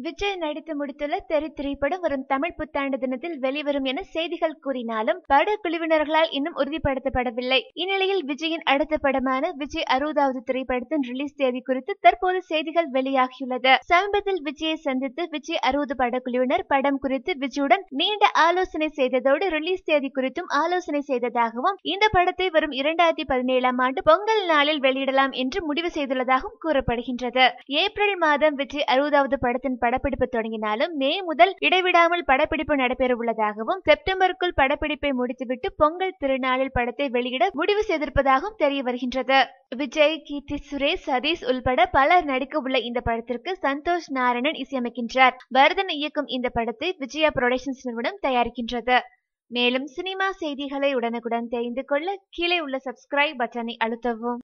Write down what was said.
விஜய் நடித்து முடித்துள்ள தெரி திரைப்படம் வரும் தமிழ் புத்தாண்டு தினத்தில் வெளிவரும் என செய்திகள் கூறினாலும் படக்குழுவினர்களால் இன்னும் உறுதிப்படுத்தப்படவில்லை இந்நிலையில் விஜயின் அடுத்த படமான விஜய் அறுபதாவது திரைப்படத்தின் ரிலீஸ் தேதி குறித்து தற்போது செய்திகள் வெளியாகியுள்ளது சமீபத்தில் விஜயை சந்தித்து விஜய் அறுபது படக்குழுவினர் படம் குறித்து விஜயுடன் நீண்ட ஆலோசனை செய்ததோடு ரிலீஸ் தேதி குறித்தும் ஆலோசனை செய்ததாகவும் இந்த படத்தை வரும் இரண்டாயிரத்தி பதினேழாம் ஆண்டு பொங்கல் நாளில் வெளியிடலாம் என்று முடிவு செய்துள்ளதாகவும் கூறப்படுகின்றது ஏப்ரல் மாதம் விஜய் அறுபதாவது படத்தின் படப்பிடிப்பு தொடங்கினாலும் மே முதல் இடைவிடாமல் படப்பிடிப்பு நடைபெற உள்ளதாகவும் செப்டம்பருக்குள் படப்பிடிப்பை முடித்துவிட்டு பொங்கல் திருநாளில் படத்தை வெளியிட முடிவு செய்திருப்பதாகவும் தெரிய வருகின்றது விஜய் கீர்த்தி சுரேஷ் சதீஷ் உள்பட பலர் நடிக்க உள்ள இந்த படத்திற்கு சந்தோஷ் நாராயணன் இசையமைக்கின்றார் பரதன் இயக்கும் இந்த படத்தை விஜயா புரொடக்ஷன்ஸ் நிறுவனம் தயாரிக்கின்றது மேலும் சினிமா செய்திகளை உடனுக்குடன் தெரிந்து கொள்ள கீழே உள்ள சப்ஸ்கிரைப் பட்டனை அழுத்தவும்